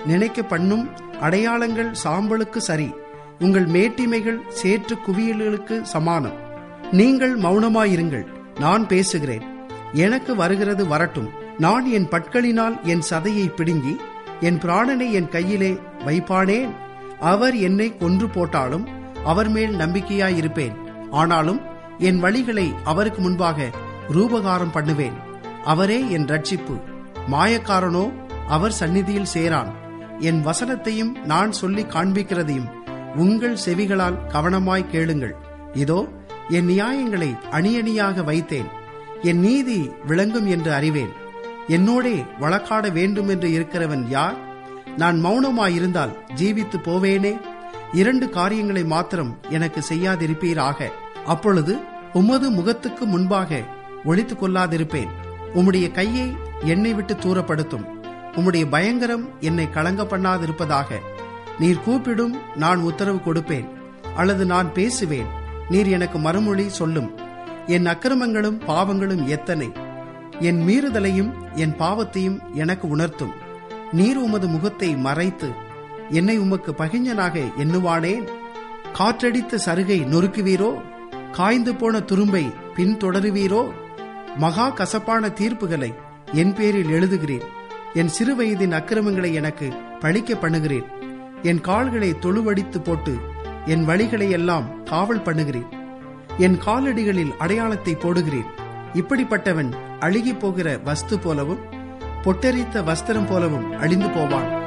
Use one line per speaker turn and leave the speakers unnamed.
நினைக்க பண்ணும் அடையாளங்கள் சாம்பலுக்கு சரி உங்கள் மேட்டிமைகள் சேற்று குவியல்களுக்கு சமானம் நீங்கள் மௌனமாயிருங்கள் நான் பேசுகிறேன் எனக்கு வருகிறது வரட்டும் நான் என் பட்களினால் என் சதையை பிடுங்கி என் பிராணனை என் கையிலே வைப்பானேன் அவர் என்னை கொன்று போட்டாலும் அவர் மேல் நம்பிக்கையாயிருப்பேன் ஆனாலும் என் வழிகளை அவருக்கு முன்பாக ரூபகாரம் பண்ணுவேன் அவரே என் ரட்சிப்பு மாயக்காரனோ அவர் சந்நிதியில் சேரான் என் வசனத்தையும் நான் சொல்லி காண்பிக்கிறதையும் உங்கள் செவிகளால் கவனமாய் கேளுங்கள் இதோ என் நியாயங்களை அணியணியாக வைத்தேன் என் நீதி விளங்கும் என்று அறிவேன் என்னோடே வழக்காட வேண்டும் என்று இருக்கிறவன் யார் நான் மௌனமாயிருந்தால் ஜீவித்து போவேனே இரண்டு காரியங்களை மாத்திரம் எனக்கு செய்யாதிருப்பீராக அப்பொழுது உமது முகத்துக்கு முன்பாக ஒழித்துக் கொள்ளாதிருப்பேன் உம்முடைய கையை என்னை விட்டு தூரப்படுத்தும் உம்முடைய பயங்கரம் என்னை கலங்க பண்ணாதிருப்பதாக நீர் கூப்பிடும் நான் உத்தரவு கொடுப்பேன் அல்லது நான் பேசுவேன் நீர் எனக்கு மறுமொழி சொல்லும் என் அக்கிரமங்களும் பாவங்களும் எத்தனை என் மீறுதலையும் என் பாவத்தையும் எனக்கு உணர்த்தும் நீர் உமது முகத்தை மறைத்து என்னை உமக்கு பகிஞ்சனாக எண்ணுவானேன் காற்றடித்த சருகை நொறுக்குவீரோ காய்ந்து போன துரும்பை பின்தொடருவீரோ மகா கசப்பான தீர்ப்புகளை என் பேரில் எழுதுகிறேன் என் சிறு வயதின் அக்கிரமங்களை எனக்கு பழிக்க பண்ணுகிறேன் என் கால்களை தொழுவடித்து போட்டு என் வழிகளை எல்லாம் காவல் பண்ணுகிறேன் என் காலடிகளில் அடையாளத்தை போடுகிறேன் இப்படிப்பட்டவன் அழுகி போகிற வஸ்து போலவும் பொட்டரித்த வஸ்திரம் போலவும் அழிந்து போவான்